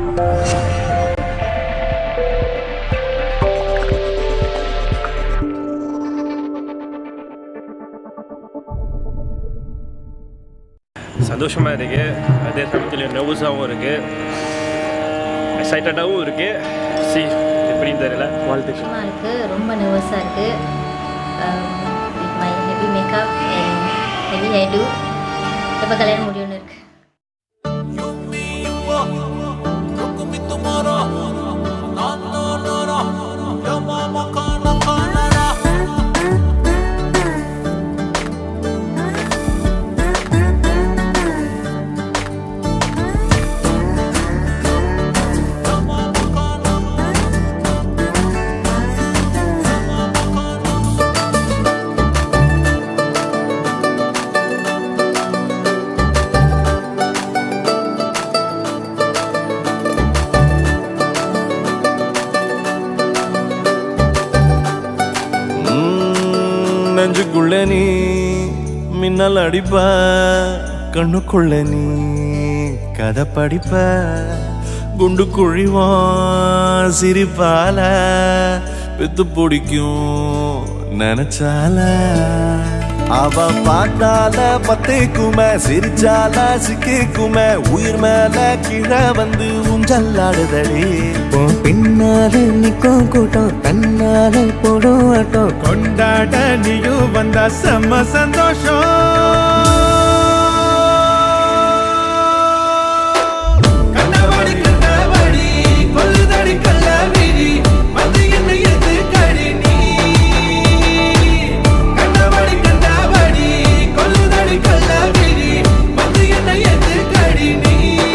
சந்தோஷமாக இருக்குது அதே சமயத்தில் நர்வஸாகவும் இருக்குது எக்ஸைட்டடாகவும் இருக்குது சி எப்படின்னு தெரியல வாழ்த்துக்கள் சந்தோஷமாக இருக்குது ரொம்ப நர்வஸாக இருக்குது with my heavy makeup and heavy head எப்போ கல்யாணம் முடியும்னு இருக்குது ம், நெஞ்சுக்குள்ள நீ மின்னல் அடிப்ப கண்ணுக்குள்ள நீ கதை படிப்ப குண்டு குழிவான் சிரிப்பால பித்து பிடிக்கும் நினைச்சால அவ பார்த்தால பத்தேக்குமே சிரிச்சால சிக்கிக்குமே உயிர் மேல கீழே வந்து ஊஞ்சல்லாடுதடி உன் பின்னால நிக்கும் கூட்டம் தன்னால போடும் ஆட்டம் கொண்டாட நீயும் வந்தா செம்ம சந்தோஷம் கண்டபடி கண்டபடி கொல்லுதடி கள்ளவிழி வந்து என்ன எது கடி நீ கண்டபடி கண்டபடி கொல்லுதடி கள்ளவிழி வந்து என்ன எது கடி நீ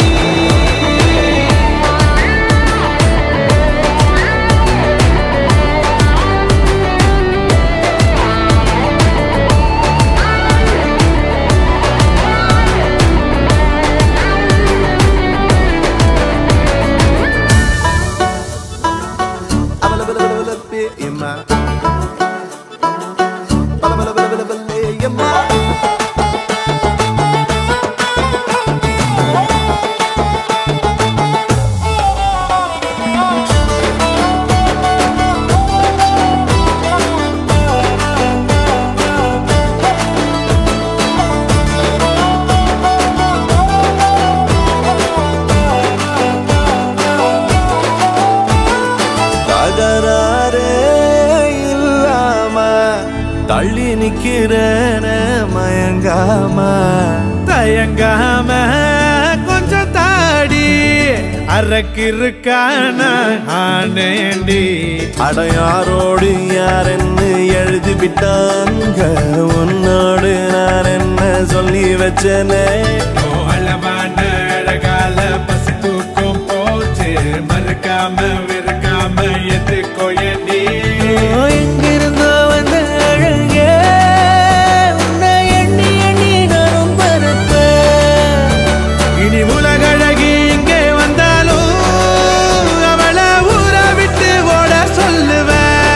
தகராறே இல்லாம தள்ளி நிக்கிறேன மயங்காம தயங்காம கொஞ்சம் தாடி அரக்கிருக்கான ஆனேண்டி அடையாரோடு யாரென்னு எழுதி விட்டாங்க உன்னோடு நான் என்ன சொல்லி வச்சனே அழகான அழகால பசி தூக்கம் போச்சு மறுக்காம வெறுக்காம எதுக்கோ ஏண்டி எங்கிருந்தோ வந்த அழகே உன்னை எண்ணி எண்ணி நானும் பரப்பேன் இனி உலகழகி இங்கே வந்தாலும் அவளை ஊற விட்டு ஓட சொல்லுவேன்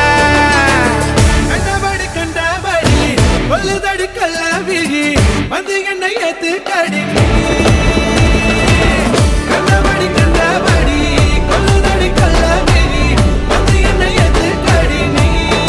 கண்டபடி கண்டபடி கொல்லுதடி கள்ளவிழி வந்து என்னை ஏத்து கடி கண்டபடி கண்டபடி கொல்லுதடி கள்ளவிழி வந்து என்னை ஏத்து கடி நீ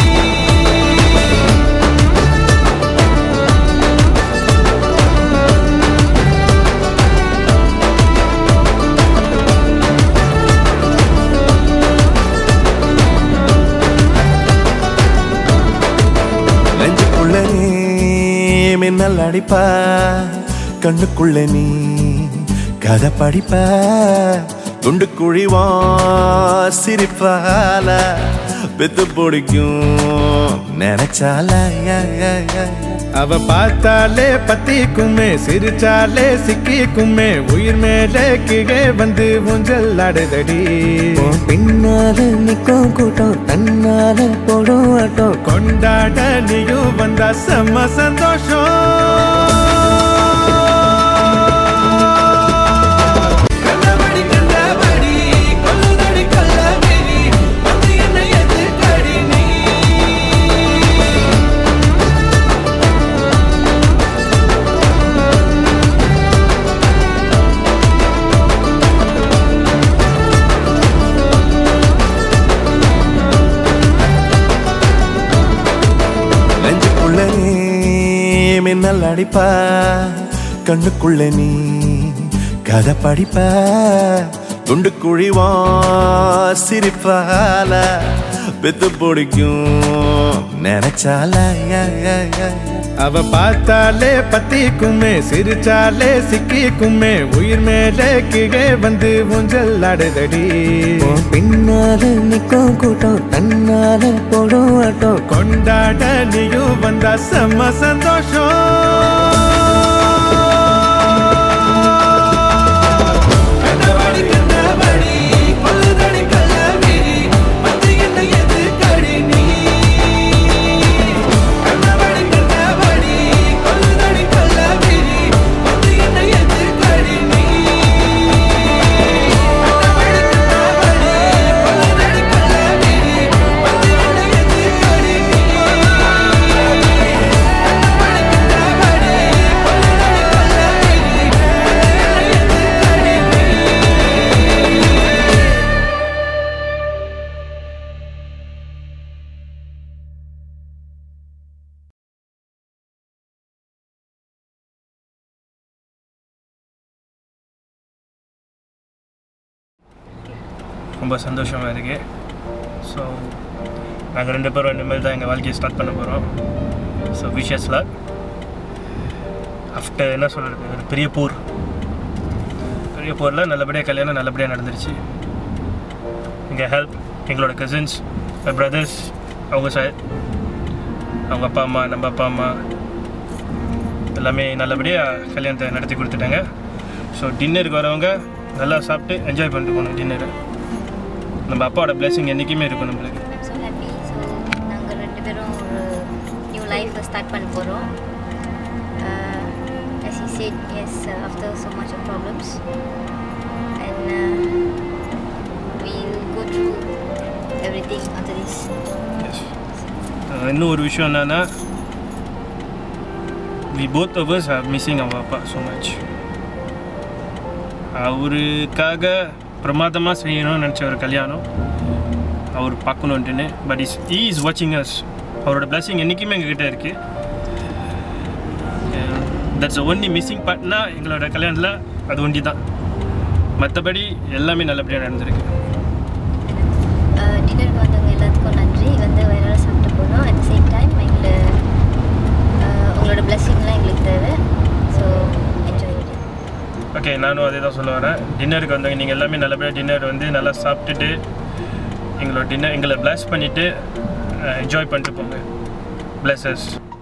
நெஞ்சுக்குள்ள நீ மின்னல் அடிப்ப கண்ணுக்குள்ள நீ கதை படிப்ப குண்டு குழிவா சிரிப்பால பெத்து பிடிக்கும் நினைச்சால யா, யா, யா, யா. அவ பார்த்தாலே பத்திக்குமே சிரிச்சாலே சிக்கிக்குமே உயிர் மேலே கீழே வந்து ஊஞ்சல் ஆடுதடி உன் பின்னால நிக்கும் கூட்டம் தன்னால போடும் ஆட்டம் கொண்டாட நீயும் வந்தா செம்ம சந்தோஷம் கண்டபடி கண்டபடி கொல்லுதடி கள்ளவிழி வந்து என்னை எது கடி நீ சிக்னல் அடிப்ப கண்ணுக்குள்ள நீ கதை படிப்ப துண்டு குழிவா சிரிப்பால பெத்து பிடிக்கும் நினைச்சால யா, யா, யா, யா. அவ பார்த்தாலே பத்திக்குமே சிரிச்சாலே சிக்கிக்குமே உயிர் மேலே கீழே வந்து ஊஞ்சல் ஆடுதடி உன் பின்னால நிக்கும் கூட்டம் தன்னால போடும் ஆட்டம் கொண்டாட நீயும் வந்தா செம்ம சந்தோஷம் கண்ணவாடி கண்ணவாடி கொல்லுதடி கள்ளவிழி வந்து என்ன எதுக்கடி நீ கண்ணவாடி கண்ணவாடி கொல்லுதடி கள்ளவிழி வந்து என்ன எதுக்கடி நீ கண்ணவாடி கண்ணவாடி கொல்லுதடி கள்ளவிழி வந்து என்ன எதுக்கடி நீ கண்ணவாடி கண்ணவாடி கொல்லுதடி கள்ளவிழி ரொம்ப சந்தோஷமாக இருக்கு ஸோ நாங்கள் ரெண்டு பேரும் இனிமேல் தான் எங்கள் வாழ்க்கையை ஸ்டார்ட் பண்ண போகிறோம் ஸோ விஷயஸில் ஆஃப்டர் என்ன சொல்கிறது ஒரு பெரிய போர் பெரிய போரில் நல்லபடியாக கல்யாணம் நல்லபடியாக நடந்துருச்சு எங்கள் ஹெல்ப் எங்களோட கசின்ஸ் மை பிரதர்ஸ் அவங்க சைட் அவங்க அப்பா அம்மா நம்ம அப்பா அம்மா எல்லாமே நல்லபடியாக கல்யாணத்தை நடத்தி கொடுத்துட்டாங்க ஸோ டின்னருக்கு வரவங்க நல்லா சாப்பிட்டு என்ஜாய் பண்ணிட்டு போகணும் டின்னரை நம்ம அப்பாவோட blessing என்றைக்குமே இருக்கும் நம்மளுக்கு ஸோ ஹாப்பி ஸோ நாங்கள் ரெண்டு பேரும் ஒரு நியூ லைஃப்பை ஸ்டார்ட் பண்ண போகிறோம் as he said yes uh, after so much of problems and uh, we'll go through everything after this அஹ் இன்னும் ஒரு விஷயம் என்னன்னா we both of us are missing our அப்பா so much அவருக்காக பிரமாதமாக செய்யணும்னு நினச்ச ஒரு கல்யாணம் அவர் பார்க்கணுன்ட்டுன்னு பட் இஸ் ஈ இஸ் வாட்சிங் அஸ் அவரோட blessing என்றைக்குமே எங்ககிட்ட இருக்குது தட்ஸ் ஒன்லி மிஸ்ஸிங் பார்ட்னா எங்களோட கல்யாணத்தில் அது ஒண்டி தான் மற்றபடி எல்லாமே நல்லபடியாக நடந்திருக்கு டின்னருக்கு வந்தவங்க எல்லாத்துக்கும் நன்றி வந்து வயிறார சாப்பிட்டு போனோம் அட் சேம் டைம் எங்களை uh, உங்களோட பிளெஸ்ஸிங்லாம் எங்களுக்கு தேவை ஸோ என்ஜாய் இட் ஓகே நானும் அதே தான் சொல்ல வரேன் டின்னருக்கு வந்தவங்க நீங்கள் எல்லாமே நல்லபடியாக டின்னர் வந்து நல்லா சாப்பிட்டுட்டு எங்களோட டின்னர் எங்களை பிளாஸ் பண்ணிவிட்டு என்ஜாய் பண்ணிட்டு போங்க பிளஸஸ்